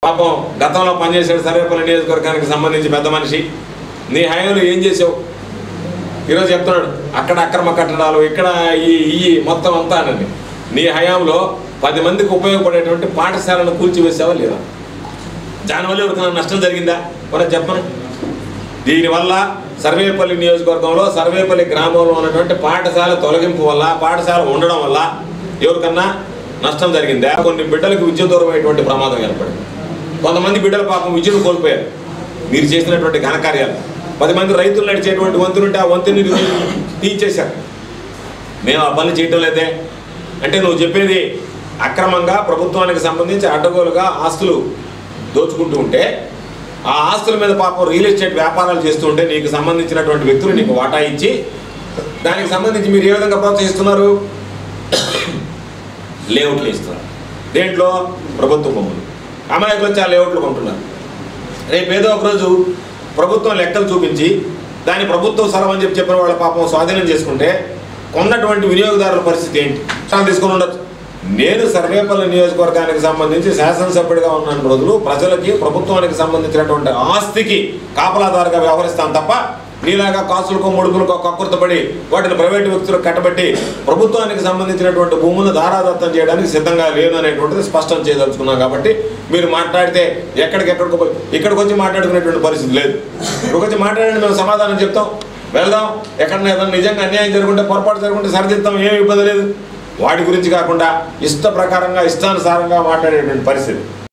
పాపం గతంలో పనిచేసాడు సర్వేపల్లి నియోజకవర్గానికి సంబంధించి పెద్ద మనిషి నీ హయాంలో ఏం చేసావు ఈరోజు చెప్తున్నాడు అక్కడ అక్రమ కట్టడాలు ఇక్కడ ఈ ఈ మొత్తం అంతా అని నీ హయాంలో పది మందికి ఉపయోగపడేటువంటి పాఠశాలను కూల్చివేసావా లేదా దానివల్ల ఎవరికైనా నష్టం జరిగిందా కూడా చెప్పను దీనివల్ల సర్వేపల్లి నియోజకవర్గంలో సర్వేపల్లి గ్రామంలో ఉన్నటువంటి పాఠశాల తొలగింపు వల్ల పాఠశాల ఉండడం వల్ల ఎవరికన్నా నష్టం జరిగిందా కొన్ని బిడ్డలకు విద్య దూరమైనటువంటి ప్రమాదం ఏర్పడింది కొంతమంది బిడ్డల పాపం విద్యను కోల్పోయారు మీరు చేసినటువంటి ఘనకార్యాలు పది మంది రైతులు నడిచేటువంటి వంతునుంటే ఆ వంతుని తీయించేశారు మేము ఆ పనులు చేయటం లేదే అంటే నువ్వు చెప్పేది అక్రమంగా ప్రభుత్వానికి సంబంధించి అడ్డగోలుగా ఆస్తులు దోచుకుంటూ ఉంటే ఆ ఆస్తుల మీద పాపం రియల్ ఎస్టేట్ వ్యాపారాలు చేస్తూ ఉంటే నీకు సంబంధించినటువంటి వ్యక్తులు నీకు వాటా ఇచ్చి దానికి సంబంధించి మీరు ఏ విధంగా ప్రోత్సహిస్తున్నారు లేఅవుట్లు ఇస్తున్నారు దేంట్లో ప్రభుత్వ భూములు అమాయకులు వచ్చి ఆ లేఅవుట్లు కొంటున్నారు రేపు ఏదో ఒకరోజు ప్రభుత్వం లెక్కలు చూపించి దాని ప్రభుత్వం సరం అని చెప్పి చెప్పిన వాళ్ళ పాపం స్వాధీనం చేసుకుంటే కొన్నటువంటి వినియోగదారుల పరిస్థితి ఏంటి చాలా తీసుకుని ఉండొచ్చు నేను సర్వేపల్లి నియోజకవర్గానికి సంబంధించి శాసనసభ్యుడిగా ఉన్న రోజులు ప్రజలకి ప్రభుత్వానికి సంబంధించినటువంటి ఆస్తికి కాపలాదారుగా వ్యవహరిస్తాను తప్ప నీలాగా కాసులకో ముడుపులకో కక్కుర్తపడి వాటిని ప్రైవేటు వ్యక్తులకు కట్టబెట్టి ప్రభుత్వానికి సంబంధించినటువంటి భూములను ధారాదత్తం చేయడానికి సిద్ధంగా లేను అనేటువంటిది స్పష్టం చేయదలుచుకున్నాం కాబట్టి మీరు మాట్లాడితే ఎక్కడికెక్కడికో పోయి ఇక్కడికి వచ్చి మాట్లాడుకునేటువంటి పరిస్థితి లేదు ఇక్కడికి వచ్చి మాట్లాడండి మేము సమాధానం చెప్తాం వెళ్దాం ఎక్కడన్నా ఏదైనా నిజంగా అన్యాయం జరుగుంటే పొరపాటు జరుగుంటే సరిదిద్దాం ఏమి ఇబ్బంది లేదు వాటి గురించి కాకుండా ఇష్ట ప్రకారంగా ఇష్టానుసారంగా మాట్లాడేటువంటి పరిస్థితి